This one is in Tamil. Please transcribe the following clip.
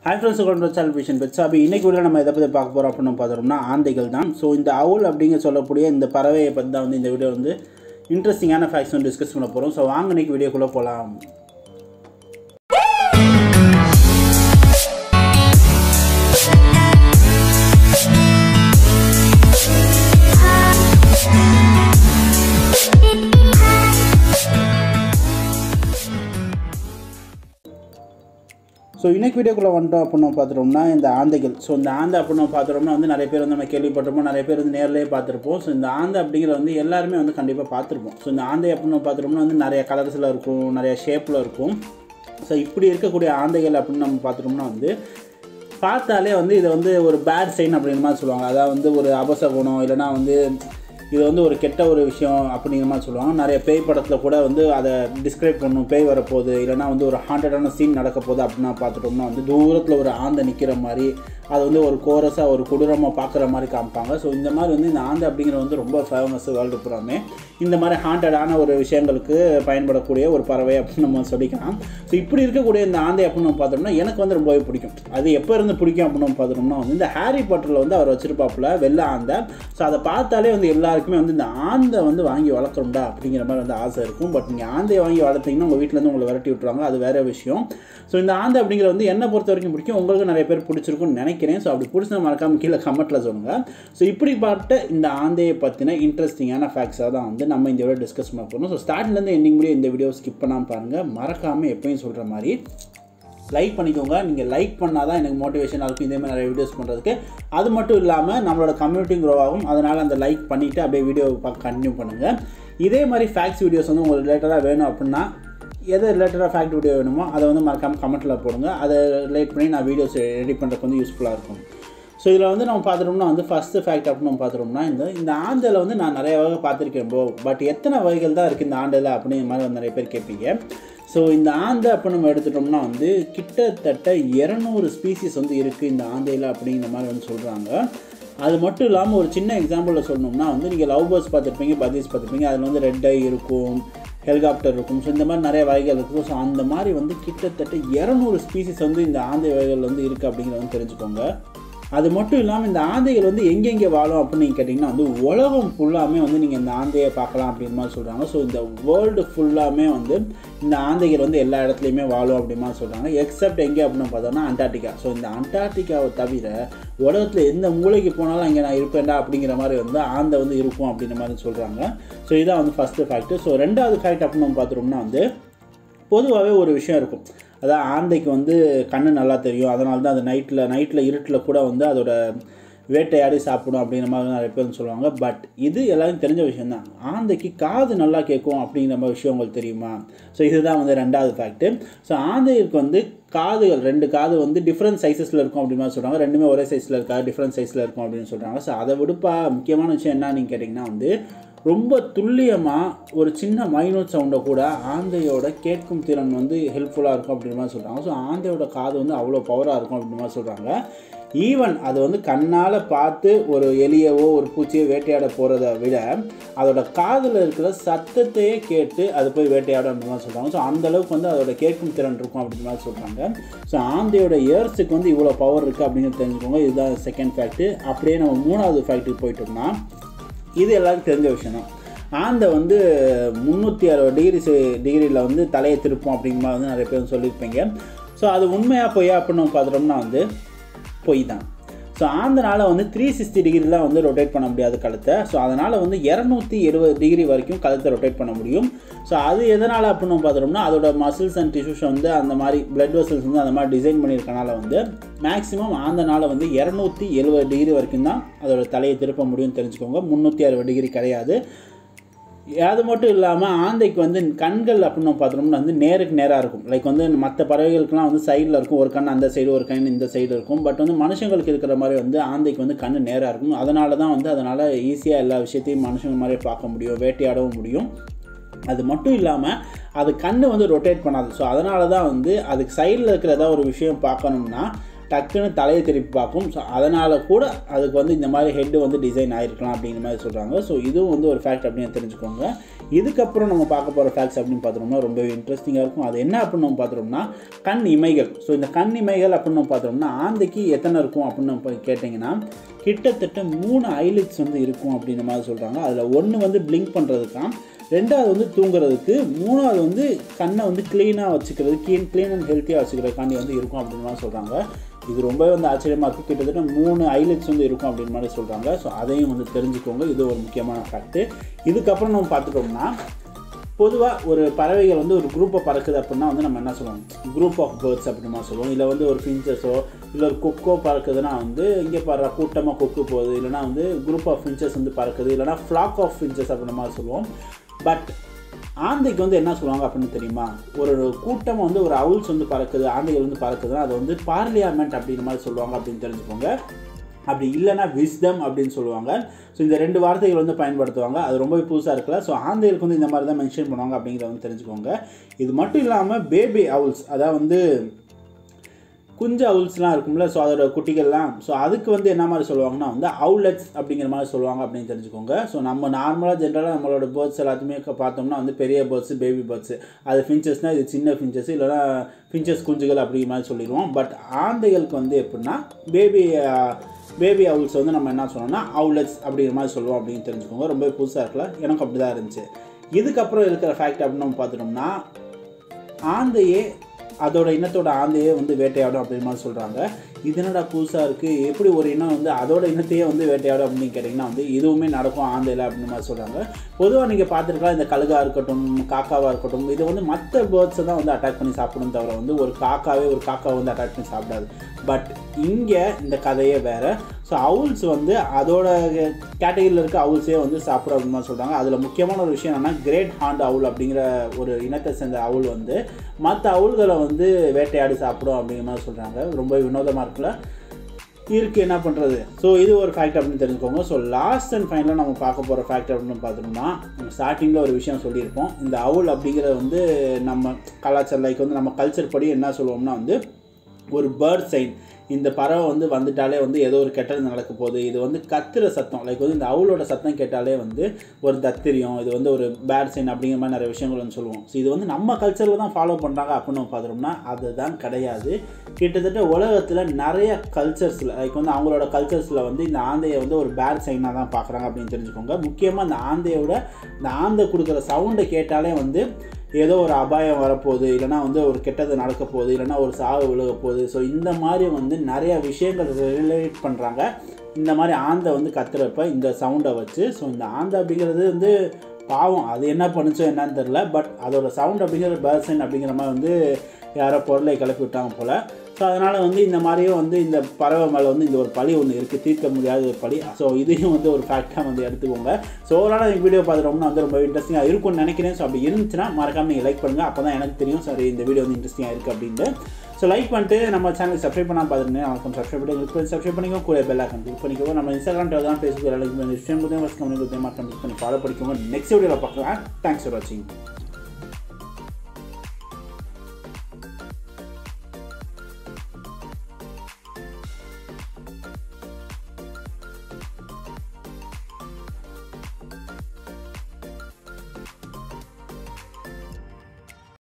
ஹாய் ஃப்ரெண்ட்ஸ் கொண்டு செலிபிரேஷன் பெட்ஸ் அப்போ இன்னைக்கு வீடியோ நம்ம எதை பற்றி பார்க்க போகிறோம் அப்படின்னு பார்த்தோம்னா ஆந்தைகள் தான் ஸோ இந்த அவுல் அப்படிங்க சொல்லக்கூடிய இந்த பறவையை பற்றி தான் வந்து இந்த வீடியோ வந்து இன்ட்ரெஸ்டிங்கான ஃபேக்ட்ஸ் வந்து டிஸ்கஸ் பண்ண போகிறோம் ஸோ வாங்க இன்னைக்கு வீடியோக்குள்ளே போகலாம் ஸோ இன்னைக்கு வீடியோக்குள்ளே வந்துட்டோம் அப்படின்னு பார்த்துட்டோம்னா இந்த ஆந்தைகள் ஸோ இந்த ஆந்தை அப்படின்னு பார்த்துட்டோம்னா வந்து நிறைய பேர் வந்து நம்ம கேள்விப்பட்டிருப்போம் நிறைய பேர் வந்து நேர்லேயே பார்த்துருப்போம் ஸோ இந்த ஆந்தை அப்படிங்கிறது வந்து எல்லாருமே வந்து கண்டிப்பாக பார்த்துருப்போம் ஸோ இந்த ஆந்தை அப்படின்னு பார்த்துட்டோம்னா வந்து நிறைய கலர்ஸில் இருக்கும் நிறைய ஷேப்பில் இருக்கும் ஸோ இப்படி இருக்கக்கூடிய ஆந்தைகள் அப்படின்னு நம்ம பார்த்துட்டோம்னா வந்து பார்த்தாலே வந்து இதை வந்து ஒரு பேட் சைன் அப்படிங்கிற மாதிரி சொல்லுவாங்க அதாவது வந்து ஒரு அபசகுணம் இல்லைனா வந்து இது வந்து ஒரு கெட்ட ஒரு விஷயம் அப்படிங்கிற மாதிரி சொல்லுவாங்க நிறைய பேய் படத்தில் கூட வந்து அதை டிஸ்கிரைப் பண்ணும் பேய் வரப்போகுது இல்லைனா வந்து ஒரு ஹாண்டடான சீன் நடக்க போகுது அப்படின்னா பார்த்துட்டோம்னா வந்து தூரத்தில் ஒரு ஆந்தை நிற்கிற மாதிரி அது வந்து ஒரு கோரஸாக ஒரு கொடூரமாக பார்க்குற மாதிரி காமிப்பாங்க ஸோ இந்த மாதிரி வந்து இந்த ஆந்தை அப்படிங்கிறது வந்து ரொம்ப ஃபேமஸ் வேர்ல்டு புறாமே இந்த மாதிரி ஹாண்டடான ஒரு விஷயங்களுக்கு பயன்படக்கூடிய ஒரு பறவை அப்படின்னு நம்ம சொல்லிக்கலாம் ஸோ இப்படி இருக்கக்கூடிய இந்த ஆந்தை அப்படின்னு நம்ம பார்த்தோம்னா எனக்கு வந்து ரொம்பவே பிடிக்கும் அது எப்போ இருந்து பிடிக்கும் அப்படின்னு நம்ம பார்த்தோம்னா வந்து இந்த ஹாரி பாட்டரில் வந்து அவர் வச்சிருப்பாப்புல வெள்ளை ஆந்தை ஸோ அதை பார்த்தாலே வந்து எல்லாருக்குமே வந்து இந்த ஆந்தை வந்து வாங்கி வளர்க்கணும்டா அப்படிங்கிற மாதிரி வந்து ஆசை இருக்கும் பட் நீங்கள் ஆந்தையை வாங்கி வளர்த்தீங்கன்னா உங்கள் வீட்டிலேருந்து உங்களை விரட்டி விட்டுருவாங்க அது வேற விஷயம் ஸோ இந்த ஆந்தை அப்படிங்கிற வந்து என்னை பொறுத்த வரைக்கும் பிடிக்கும் உங்களுக்கு நிறைய பேர் பிடிச்சிருக்கும்னு நினைக்கிறேன் ஸோ அப்படி பிடிச்சா மறக்காம கீழே கமெண்ட்டில் சொல்லுங்கள் ஸோ இப்படிப்பட்ட இந்த ஆந்தையை பற்றின இன்ட்ரெஸ்டிங்கான ஃபேக்ட்ஸாக தான் வந்து நம்ம இந்த வீடியோ டிஸ்கஸ் பண்ண போகிறோம் ஸோ ஸ்டார்ட்லேருந்து எண்டிங் முடியும் இந்த வீடியோ ஸ்கிப் பண்ணாமல் பாருங்கள் மறக்காமல் எப்பயும் சொல்கிற மாதிரி லைக் பண்ணிக்கோங்க நீங்கள் லைக் பண்ணால் தான் எனக்கு மோட்டிவேஷனாக இருக்கும் இதே மாதிரி நிறைய வீடியோஸ் பண்ணுறதுக்கு அது மட்டும் இல்லாமல் நம்மளோட கம்யூனிட்டி க்ரோ ஆகும் அதனால் அந்த லைக் பண்ணிவிட்டு அப்படியே வீடியோ பார்க்க கண்டினியூ பண்ணுங்கள் இதே மாதிரி ஃபேக்ட்ஸ் வீடியோஸ் வந்து உங்களுக்கு ரிலேட்டடாக வேணும் அப்படின்னா எது ரிலேட்டடாக ஃபேக்ட் வீடியோ வேணுமோ அதை வந்து மறக்காமல் கமெண்ட்டில் போடுங்க அதை ரிலேட் பண்ணி நான் வீடியோஸ் ரெடி பண்ணுறதுக்கு வந்து யூஸ்ஃபுல்லாக இருக்கும் ஸோ இதில் வந்து நம்ம பார்த்துட்டோம்னா வந்து ஃபஸ்ட்டு ஃபேக்ட் அப்படின்னு நம்ம பார்த்துட்டோம்னா இந்த இந்த ஆண்டில் வந்து நான் நிறைய வகை பார்த்துருக்கேன் போ பட் எத்தனை வகைகள் தான் இருக்குது இந்த ஆண்டில் அப்படிங்கிற மாதிரி வந்து நிறைய பேர் கேட்பீங்க ஸோ இந்த ஆந்தை அப்போ நம்ம எடுத்துட்டோம்னா வந்து கிட்டத்தட்ட இரநூறு ஸ்பீசிஸ் வந்து இருக்குது இந்த ஆந்தையில் அப்படிங்கிற மாதிரி வந்து சொல்கிறாங்க அது மட்டும் இல்லாமல் ஒரு சின்ன எக்ஸாம்பிளில் சொல்லணும்னா வந்து நீங்கள் லவ் பேர்ட்ஸ் பார்த்துருப்பீங்க பதீஸ் பார்த்துருப்பீங்க அதில் வந்து ரெட் ஐ இருக்கும் ஹெலிகாப்டர் இருக்கும் ஸோ இந்த மாதிரி நிறைய வகைகள் இருக்கும் ஸோ அந்த மாதிரி வந்து கிட்டத்தட்ட இரநூறு ஸ்பீசிஸ் வந்து இந்த ஆந்தை வகைகள் வந்து இருக்குது அப்படிங்கிறத வந்து தெரிஞ்சுக்கோங்க அது மட்டும் இல்லாமல் இந்த ஆந்தைகள் வந்து எங்கெங்கே வாழும் அப்படின்னு நீங்கள் கேட்டிங்கன்னா வந்து உலகம் ஃபுல்லாமே வந்து நீங்கள் இந்த ஆந்தையை பார்க்கலாம் அப்படின்ற மாதிரி சொல்கிறாங்க ஸோ இந்த வேர்ல்டு ஃபுல்லாமே வந்து இந்த ஆந்தைகள் வந்து எல்லா இடத்துலையுமே வாழும் அப்படின்ற மாதிரி சொல்கிறாங்க எக்ஸப்ட் எங்கே அப்படின்னு பார்த்தோம்னா அண்டார்டிகா ஸோ இந்த அண்டார்டிகாவை தவிர உலகத்தில் எந்த மூளைக்கு போனாலும் அங்கே நான் இருப்பேன்டா அப்படிங்கிற மாதிரி வந்து ஆந்தை வந்து இருக்கும் அப்படின்ற மாதிரி சொல்கிறாங்க ஸோ இதான் வந்து ஃபஸ்ட்டு ஃபேக்ட்டு ஸோ ரெண்டாவது ஃபேக்ட் அப்படின்னு நம்ம பார்த்துட்டோம்னா வந்து பொதுவாகவே ஒரு விஷயம் இருக்கும் அதான் ஆந்தைக்கு வந்து கண்ணு நல்லா தெரியும் அதனால தான் அது நைட்டில் நைட்டில் இருட்டில் கூட வந்து அதோட வேட்டையாடி சாப்பிடும் அப்படிங்கிற மாதிரி நிறைய பேர் சொல்லுவாங்க பட் இது எல்லாருக்கும் தெரிஞ்ச விஷயம் தான் ஆந்தைக்கு காது நல்லா கேட்கும் அப்படிங்கிற மாதிரி விஷயம் உங்களுக்கு தெரியுமா ஸோ இதுதான் வந்து ரெண்டாவது ஃபேக்ட்டு ஸோ ஆந்தைக்கு வந்து காதுகள் ரெண்டு காது வந்து டிஃப்ரெண்ட் சைஸஸில் இருக்கும் அப்படின்னு மாதிரி சொல்கிறாங்க ரெண்டுமே ஒரே சைஸில் இருக்கா டிஃப்ரெண்ட் சைஸில் இருக்கும் அப்படின்னு சொல்கிறாங்க ஸோ அதை விடுப்பா முக்கியமான விஷயம் என்ன நீங்கள் கேட்டிங்கன்னா வந்து ரொம்ப துல்லியமாக ஒரு சின்ன மைனூட் சவுண்டை கூட ஆந்தையோட கேட்கும் திறன் வந்து ஹெல்ப்ஃபுல்லாக இருக்கும் அப்படின்ற மாதிரி சொல்கிறாங்க ஸோ ஆந்தையோட காது வந்து அவ்வளோ பவராக இருக்கும் அப்படின்ற மாதிரி சொல்கிறாங்க ஈவன் அது வந்து கண்ணால் பார்த்து ஒரு எலியவோ ஒரு பூச்சியோ வேட்டையாட போகிறத விட அதோட காதில் இருக்கிற சத்தத்தையே கேட்டு அது போய் வேட்டையாட மாதிரி சொல்கிறாங்க ஸோ அந்தளவுக்கு வந்து அதோட கேட்கும் திறன் இருக்கும் அப்படின்ற மாதிரி சொல்கிறாங்க ஸோ ஆந்தையோட இயர்ஸுக்கு வந்து இவ்வளோ பவர் இருக்குது அப்படின்னு தெரிஞ்சுக்கோங்க இதுதான் செகண்ட் ஃபேக்ட்டு அப்படியே நம்ம மூணாவது ஃபேக்ட்டுக்கு போயிட்டோம்னா இது எல்லாருக்கும் தெரிஞ்ச விஷயம் தான் ஆந்தை வந்து முந்நூற்றி அறுபது டிகிரி டிகிரியில் வந்து தலையை திருப்போம் அப்படிங்கிற மாதிரி வந்து நிறைய பேர் சொல்லியிருப்பீங்க ஸோ அது உண்மையாக பொய்யா அப்படின்னு நம்ம பார்த்துட்டோம்னா வந்து பொய் தான் ஸோ ஆந்தனால வந்து த்ரீ சிக்ஸ்டி டிகிரிலாம் வந்து ரொட்டேட் பண்ண முடியாது கழுத்தை ஸோ அதனால் வந்து இரநூத்தி எழுபது டிகிரி வரைக்கும் கழுத்தை ரொட்டேட் பண்ண முடியும் ஸோ அது எதனால் அப்படின்னு பார்த்துட்டோம்னா அதோட மசில்ஸ் அண்ட் டிஷ்யூஸ் வந்து அந்த மாதிரி பிளட் வெசல்ஸ் வந்து அந்த மாதிரி டிசைன் பண்ணியிருக்கனால வந்து மேக்ஸிமம் ஆந்தனால வந்து இரநூத்தி எழுபது டிகிரி வரைக்கும் தான் அதோட தலையை திருப்ப முடியும்னு தெரிஞ்சுக்கோங்க முந்நூற்றி அறுபது டிகிரி கிடையாது அது மட்டும் இல்லாமல் ஆந்தைக்கு வந்து கண்கள் அப்படின்னு பார்த்தோம்னா வந்து நேருக்கு நேராக இருக்கும் லைக் வந்து மற்ற பறவைகளுக்குலாம் வந்து சைடில் இருக்கும் ஒரு கண் அந்த சைடு ஒரு கண் இந்த சைடு இருக்கும் பட் வந்து மனுஷங்களுக்கு இருக்கிற மாதிரி வந்து ஆந்தைக்கு வந்து கண் நேராக இருக்கும் அதனால தான் வந்து அதனால் ஈஸியாக எல்லா விஷயத்தையும் மனுஷங்க மாதிரியே பார்க்க முடியும் வேட்டையாடவும் முடியும் அது மட்டும் இல்லாமல் அது கண் வந்து ரொட்டேட் பண்ணாது ஸோ அதனால தான் வந்து அதுக்கு சைடில் இருக்கிற ஏதாவது ஒரு விஷயம் பார்க்கணும்னா டக்குன்னு தலையை திருப்பி பார்க்கும் ஸோ அதனால் கூட அதுக்கு வந்து இந்த மாதிரி ஹெட்டு வந்து டிசைன் ஆகிருக்கலாம் அப்படிங்கிற மாதிரி சொல்கிறாங்க ஸோ இதுவும் வந்து ஒரு ஃபேக்ட் அப்படின்னு தெரிஞ்சுக்கோங்க இதுக்கப்புறம் நம்ம பார்க்க போகிற ஃபேக்ட்ஸ் அப்படின்னு பார்த்தோம்னா ரொம்பவே இன்ட்ரெஸ்டிங்காக இருக்கும் அது என்ன அப்படின்னு நம்ம பார்த்தோம்னா கண் இமைகள் ஸோ இந்த கண் இமைகள் அப்படின்னு நம்ம பார்த்தோம்னா ஆந்தைக்கு எத்தனை இருக்கும் அப்படின்னு நம்ம கேட்டிங்கன்னா கிட்டத்தட்ட மூணு ஐலிட்ஸ் வந்து இருக்கும் அப்படின்ற மாதிரி சொல்கிறாங்க அதில் ஒன்று வந்து பிளிங்க் பண்ணுறதுக்காம் ரெண்டாவது வந்து தூங்குறதுக்கு மூணாவது வந்து கண்ணை வந்து க்ளீனாக வச்சுக்கிறது க்ளீன் க்ளீன் அண்ட் ஹெல்த்தியாக வச்சுக்கிறதுக்காண்டி வந்து இருக்கும் அப்படின்னு மாதிரி சொல்கிறாங்க இது ரொம்பவே வந்து ஆச்சரியமாக இருக்குது கிட்டத்தட்ட மூணு ஐலட்ஸ் வந்து இருக்கும் அப்படின்னு மாதிரி சொல்கிறாங்க ஸோ அதையும் வந்து தெரிஞ்சுக்கோங்க இது ஒரு முக்கியமான ஃபேக்ட்டு இதுக்கப்புறம் நம்ம பார்த்துட்டோம்னா பொதுவாக ஒரு பறவைகள் வந்து ஒரு குரூப்பை பறக்குது அப்படின்னா வந்து நம்ம என்ன சொல்லுவோம் குரூப் ஆஃப் பேர்ட்ஸ் அப்படிமா சொல்லுவோம் இல்லை வந்து ஒரு ஃபின்ச்சஸோ இல்லை ஒரு கொக்கோ பறக்குதுன்னா வந்து இங்கே பற கூட்டமாக கொக்கு போகுது இல்லைனா வந்து குரூப் ஆஃப் ஃபின்ச்சஸ் வந்து பறக்குது இல்லைனா ஃப்ளாக் ஆஃப் ஃபின்ச்சஸ் அப்படின்ற மாதிரி சொல்லுவோம் பட் ஆந்தைக்கு வந்து என்ன சொல்லுவாங்க அப்படின்னு தெரியுமா ஒரு கூட்டம் வந்து ஒரு அவுல்ஸ் வந்து பறக்குது ஆந்தைகள் வந்து பறக்குதுன்னா அது வந்து பார்லியாமெண்ட் அப்படின்ற மாதிரி சொல்லுவாங்க அப்படின்னு தெரிஞ்சுக்கோங்க அப்படி இல்லைனா விஸ்டம் அப்படின்னு சொல்லுவாங்க ஸோ இந்த ரெண்டு வார்த்தைகள் வந்து பயன்படுத்துவாங்க அது ரொம்பவே புதுசாக இருக்குல்ல ஸோ ஆந்தைகளுக்கு வந்து இந்த மாதிரி தான் மென்ஷன் பண்ணுவாங்க அப்படிங்கிறத வந்து தெரிஞ்சுக்கோங்க இது மட்டும் இல்லாமல் பேபி அவுல்ஸ் அதாவது வந்து குஞ்சு அவுல்ஸ்லாம் இருக்கும்ல ஸோ அதோட குட்டிகள்லாம் ஸோ அதுக்கு வந்து என்ன மாதிரி சொல்லுவாங்கன்னா வந்து அவுலட்ஸ் அப்படிங்கிற மாதிரி சொல்லுவாங்க அப்படின்னு தெரிஞ்சுக்கோங்க ஸோ நம்ம நார்மலாக ஜென்ரலாக நம்மளோட பேர்ட்ஸ் எல்லாத்தையுமே பார்த்தோம்னா வந்து பெரிய பேர்ட்ஸ் பேபி பேர்ட்ஸ் அது ஃபின்ச்சஸ்னால் இது சின்ன ஃபின்ச்சஸ் இல்லைனா ஃபின்ச்சஸ் குஞ்சுகள் அப்படிங்கிற மாதிரி சொல்லிடுவோம் பட் ஆந்தைகளுக்கு வந்து எப்படின்னா பேபி பேபி அவுல்ஸ் வந்து நம்ம என்ன சொன்னோம்னா அவுலட்ஸ் அப்படிங்கிற மாதிரி சொல்லுவோம் அப்படின்னு தெரிஞ்சுக்கோங்க ரொம்ப புதுசாக இருக்குல்ல எனக்கு அப்படி தான் இருந்துச்சு இதுக்கப்புறம் இருக்கிற ஃபேக்ட் அப்படின்னு நம்ம பார்த்துட்டோம்னா ஆந்தையே அதோட இனத்தோட ஆந்தையே வந்து வேட்டையாடும் அப்படின்னு மாதிரி சொல்கிறாங்க இது என்னடா புதுசாக இருக்குது எப்படி ஒரு இனம் வந்து அதோட இனத்தையே வந்து வேட்டையாடும் அப்படின்னு கேட்டிங்கன்னா வந்து இதுவுமே நடக்கும் ஆந்தையில் அப்படின்னு மாதிரி சொல்கிறாங்க பொதுவாக நீங்கள் பார்த்துருக்கலாம் இந்த கழுகா இருக்கட்டும் காக்காவாக இருக்கட்டும் இது வந்து மற்ற பேர்ட்ஸை தான் வந்து அட்டாக் பண்ணி சாப்பிடணும் தவிர வந்து ஒரு காக்காவே ஒரு காக்காவை வந்து அட்டாக் பண்ணி சாப்பிடாது பட் இங்கே இந்த கதையே வேறு ஸோ அவுல்ஸ் வந்து அதோட கேட்டகரியில் இருக்க அவுல்ஸே வந்து சாப்பிடும் அப்படின்னு மாதிரி சொல்கிறாங்க அதில் முக்கியமான ஒரு விஷயம் என்னென்னா கிரேட் ஹாண்ட் அவுல் அப்படிங்கிற ஒரு இனத்தை சேர்ந்த அவுல் வந்து மற்ற அவுல்களை வந்து வேட்டையாடி சாப்பிடும் அப்படிங்கிற மாதிரி சொல்கிறாங்க ரொம்ப வினோதமாக இருக்குல்ல இருக்குது என்ன பண்ணுறது ஸோ இது ஒரு ஃபேக்ட் அப்படின்னு தெரிஞ்சுக்கோங்க ஸோ லாஸ்ட் அண்ட் ஃபைனலாக நம்ம பார்க்க போகிற ஃபேக்ட் அப்படின்னு பார்த்தோம்னா ஸ்டார்டிங்கில் ஒரு விஷயம் சொல்லியிருப்போம் இந்த அவுல் அப்படிங்கிறது வந்து நம்ம கலாச்சார லைக் வந்து நம்ம கல்ச்சர் படி என்ன சொல்லுவோம்னா வந்து ஒரு பேர்ட் சைன் இந்த பறவை வந்து வந்துட்டாலே வந்து ஏதோ ஒரு கெட்டது நடக்க போகுது இது வந்து கத்துற சத்தம் லைக் வந்து இந்த அவுளோட சத்தம் கேட்டாலே வந்து ஒரு தத்திரியம் இது வந்து ஒரு பேட் சைன் அப்படிங்கிற மாதிரி நிறைய விஷயங்கள் வந்து சொல்லுவோம் ஸோ இது வந்து நம்ம கல்ச்சரில் தான் ஃபாலோ பண்ணுறாங்க அப்படின்னு நம்ம பார்த்துட்டோம்னா அதுதான் கிடையாது கிட்டத்தட்ட உலகத்தில் நிறைய கல்ச்சர்ஸில் லைக் வந்து அவங்களோட கல்ச்சர்ஸில் வந்து இந்த ஆந்தையை வந்து ஒரு பேட் சைனாக தான் பார்க்குறாங்க அப்படின்னு தெரிஞ்சுக்கோங்க முக்கியமாக இந்த ஆந்தையோட இந்த ஆந்தை கொடுக்குற சவுண்டை கேட்டாலே வந்து ஏதோ ஒரு அபாயம் வரப்போகுது இல்லைனா வந்து ஒரு கெட்டது நடக்க போகுது இல்லைனா ஒரு சாவு விழுக போகுது ஸோ இந்த மாதிரி வந்து நிறைய விஷயங்கள் ரிலேட் பண்ணுறாங்க இந்த மாதிரி ஆந்தை வந்து கத்துறப்ப இந்த சவுண்டை வச்சு ஸோ இந்த ஆந்தை அப்படிங்கிறது வந்து பாவம் அது என்ன பண்ணுச்சோ என்னன்னு தெரில பட் அதோட சவுண்ட் அப்படிங்கிற பேர்சன் அப்படிங்கிற மாதிரி வந்து யாரோ பொருளை கிளப்பி விட்டாங்க போல் ஸோ அதனால் வந்து இந்த மாதிரியும் வந்து இந்த பறவை மேலே வந்து இந்த ஒரு பழி ஒன்று இருக்குது தீர்க்க முடியாத ஒரு பழி ஸோ இதையும் வந்து ஒரு ஃபேக்டாக வந்து எடுத்துக்கோங்க ஸோ ஓவரால் இந்த வீடியோ பார்த்துட்டோம்னா வந்து ரொம்ப இன்ட்ரெஸ்டிங்காக இருக்கும்னு நினைக்கிறேன் ஸோ அப்படி இருந்துச்சுன்னா மறக்காமல் நீங்கள் லைக் பண்ணுங்கள் அப்போ தான் எனக்கு தெரியும் சரி இந்த வீடியோ வந்து இன்ட்ரெஸ்டிங்காக இருக்குது அப்படின்ட்டு ஸோ லைக் பண்ணிட்டு நம்ம சேனல் சப்ஸ்கிரைப் பண்ணால் பார்த்துருந்தேன் வணக்கம் சப்ஸ்கிரைப் பண்ணி கிளிக் பண்ணி சப்ஸ்கிரைப் பண்ணிக்கோ கூட பெல் ஐக்கன் கிளிக் பண்ணிக்கோ நம்ம இன்ஸ்டாகிராம் டெலிகிராம் ஃபேஸ்புக் எல்லாமே இன்ஸ்டாகிராம் கொடுத்தேன் ஃபஸ்ட் கம்பெனி கொடுத்தேன் மாற்றம் பண்ணி ஃபாலோ பண்ணிக்கோங்க நெக்ஸ்ட் வீடியோவில் பார்க்கலாம் தேங்க்ஸ் ஃபார் வாட்சிங்